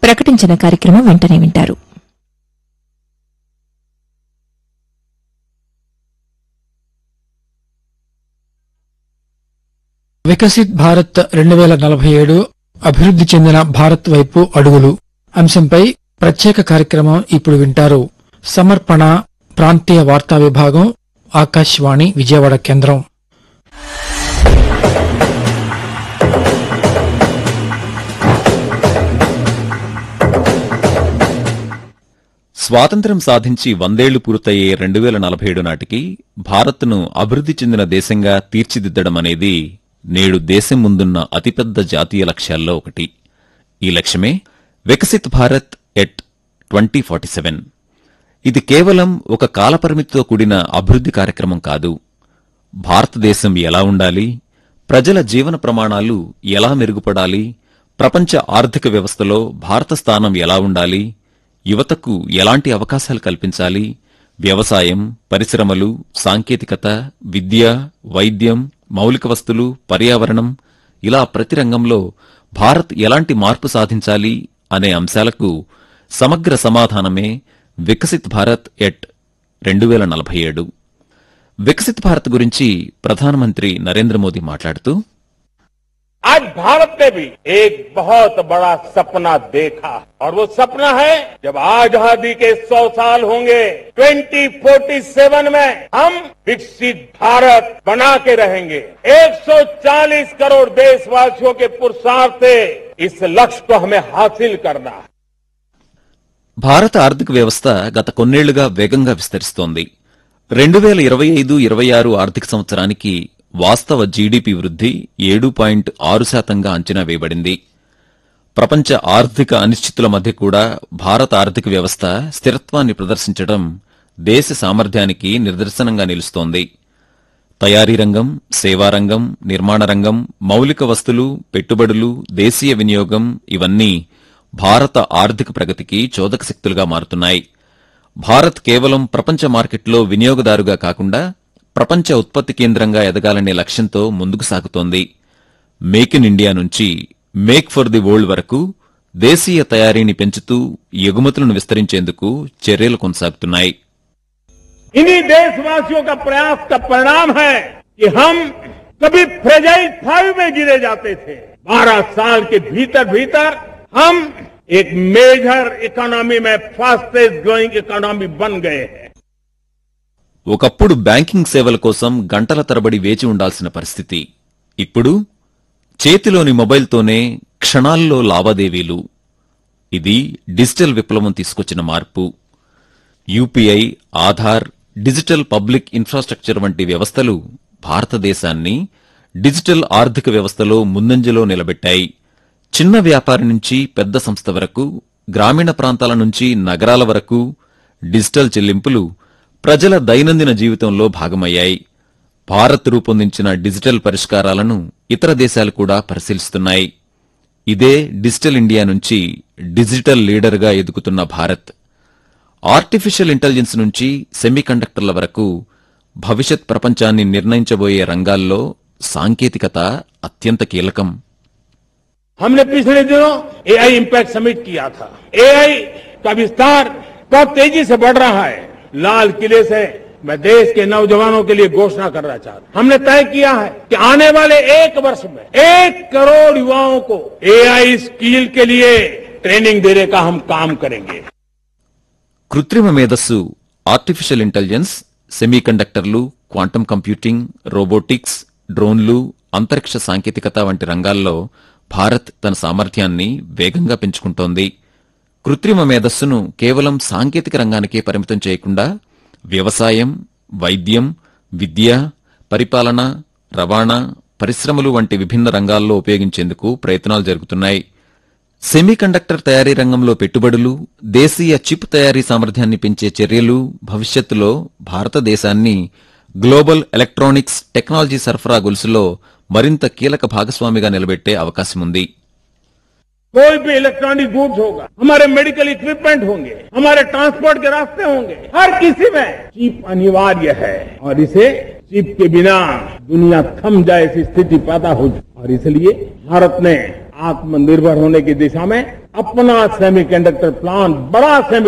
ప్రకటించిన కార్యక్రమం వెంటనే వింటారు వికసిత్ భారత్ రెండు వేల నలభై ఏడు అభివృద్ధి చెందిన భారత్ వైపు అడుగులు అంశంపై ప్రత్యేక కార్యక్రమం ఇప్పుడు వింటారు సమర్పణ ప్రాంతీయ వార్తా విభాగం ఆకాశవాణి విజయవాడ కేంద్రం స్వాతంత్ర్యం సాధించి వందేళ్లు పూర్తయ్యే రెండు వేల నలభై ఏడు నాటికి భారత్ను అభివృద్ధి చెందిన దేశంగా తీర్చిదిద్దడం అనేది నేడు దేశం ముందున్న అతిపెద్ద జాతీయ లక్ష్యాల్లో ఒకటి ఈ లక్ష్యమే Viksit Bharat at twenty forty seven ఇది కేవలం ఒక కాలపరిమితితో కూడిన అభివృద్ధి కార్యక్రమం కాదు భారతదేశం ఎలా ఉండాలి ప్రజల జీవన ప్రమాణాలు ఎలా మెరుగుపడాలి ప్రపంచ ఆర్థిక వ్యవస్థలో భారత స్థానం ఎలా ఉండాలి యువతకు ఎలాంటి అవకాశాలు కల్పించాలి వ్యవసాయం పరిశ్రమలు సాంకేతికత విద్య వైద్యం మౌలిక వస్తులు పర్యావరణం ఇలా ప్రతి రంగంలో భారత్ ఎలాంటి మార్పు సాధించాలి అనే అంశాలకు సమగ్ర సమాధానమే వికసిత్ భారత్ ఎట్ రెండు వేల నలభై ఏడు వికసిత్ భారత్ గురించి ప్రధానమంత్రి నరేంద్ర మోదీ మాట్లాడుతూ आज भारत ने भी एक बहुत बड़ा सपना देखा और वो सपना है जब आजादी के 100 साल होंगे 2047 में हम विकसित भारत बना के रहेंगे 140 करोड़ देशवासियों के पुरुषार्थ से इस लक्ष्य को हमें हासिल करना है భారత ఆర్థిక వ్యవస్థ గత కొన్నేళ్లుగా వేగంగా విస్తరిస్తోంది రెండు వేల ఇరవై ఐదు ఇరవై ఆరు ఆర్థిక సంవత్సరానికి వాస్తవ జీడీపీ వృద్ధి ఏడు పాయింట్ ఆరు శాతంగా అంచనా వేయబడింది ప్రపంచ ఆర్థిక అనిశ్చితుల మధ్య కూడా భారత ఆర్థిక వ్యవస్థ స్థిరత్వాన్ని ప్రదర్శించడం దేశ సామర్థ్యానికి నిదర్శనంగా నిలుస్తోంది తయారీ రంగం సేవారంగం నిర్మాణ రంగం మౌలిక వస్తులు పెట్టుబడులు దేశీయ వినియోగం ఇవన్నీ భారత ఆర్థిక ప్రగతికి చోదక శక్తులుగా మారుతున్నాయి భారత్ కేవలం ప్రపంచ మార్కెట్లో వినియోగదారుగా కాకుండా ప్రపంచ ఉత్పత్తి కేంద్రంగా ఎదగాలనే లక్ష్యంతో ముందుకు సాగుతోంది మేక్ ఇన్ ఇండియా నుంచి మేక్ ఫర్ ది వరల్డ్ వరకు దేశీయ తయారీని పెంచుతూ ఎగుమతులను విస్తరించేందుకు చర్యలు కొనసాగుతున్నాయి इन्हीं देशवासियों का प्रयास का परिणाम है कि हम कभी फ्रेजाइल फाइव में गिरे जाते थे बारह साल के भीतर भीतर हम एक मेजर इकोनॉमी में फास्टेस्ट ग्रोइंग इकोनॉमी बन गए हैं ఒకప్పుడు బ్యాంకింగ్ సేవల కోసం గంటల తరబడి వేచి ఉండాల్సిన పరిస్థితి ఇప్పుడు చేతిలోని మొబైల్తోనే క్షణాల్లో లావాదేవీలు ఇది డిజిటల్ విప్లవం తీసుకొచ్చిన మార్పు UPI Aadhaar digital public infrastructure వంటి వ్యవస్థలు భారతదేశాన్ని డిజిటల్ ఆర్థిక వ్యవస్థలో ముందంజలో నిలబెట్టాయి చిన్న వ్యాపారి నుంచి పెద్ద సంస్థ వరకు గ్రామీణ ప్రాంతాల నుంచి నగరాల వరకు డిజిటల్ చెల్లింపులు ప్రజల దైనందిన జీవితంలో భాగమయ్యాయి భారత్ రూపొందించిన డిజిటల్ పరిష్కారాలను ఇతర దేశాలు కూడా పరిశీలిస్తున్నాయి ఇదే డిజిటల్ ఇండియా నుంచి డిజిటల్ లీడర్గా ఎదుగుతున్న భారత్ ఆర్టిఫిషియల్ ఇంటెలిజెన్స్ నుంచి సెమీకండక్టర్ల వరకు భవిష్యత్ ప్రపంచాన్ని నిర్ణయించబోయే రంగాల్లో సాంకేతికత అత్యంత కీలకం हमने पिछले दिनों एआई इम्पैक्ट समिट किया था एआई का विस्तार बहुत तेजी से बढ़ रहा है लाल किले से मैं देश के नौजवानों के लिए घोषणा करना चाहता हूं हमने तय किया है कि आने वाले एक वर्ष में एक करोड़ युवाओं को एआई स्किल के लिए ट्रेनिंग देने का हम काम करेंगे కృత్రిమ మేధస్సు ఆర్టిఫిషియల్ ఇంటెలిజెన్స్ సెమీకండక్టర్లు క్వాంటం కంప్యూటింగ్ రోబోటిక్స్ డ్రోన్లు అంతరిక్ష సాంకేతికత వంటి రంగాల్లో భారత్ తన సామర్థ్యాన్ని వేగంగా పెంచుకుంటోంది కృత్రిమ మేధస్సును కేవలం సాంకేతిక రంగానికే పరిమితం చేయకుండా వ్యవసాయం వైద్యం విద్య పరిపాలన రవాణా పరిశ్రమలు వంటి విభిన్న రంగాల్లో ఉపయోగించేందుకు ప్రయత్నాలు జరుగుతున్నాయి సెమీకండక్టర్ తయారీ రంగంలో పెట్టుబడులు దేశీయ చిప్ తయారీ సామర్థ్యాన్ని పెంచే చర్యలు భవిష్యత్తులో భారతదేశాన్ని గ్లోబల్ ఎలక్ట్రానిక్స్ టెక్నాలజీ సరఫరా గొలుసులో మరింత కీలక భాగస్వామిగా నిలబెట్టే అవకాశముంది कोई भी इलेक्ट्रॉनिक गुड्स होगा हमारे मेडिकल इक्विपमेंट होंगे हमारे ट्रांसपोर्ट के रास्ते होंगे हर किसी में चिप अनिवार्य है और इसे चिप के बिना दुनिया थम जाए ऐसी स्थिति पैदा हो और इसलिए भारत ने आत्मनिर्भर होने की दिशा में अपना सेमीकंडक्टर प्लांट बड़ा सेमी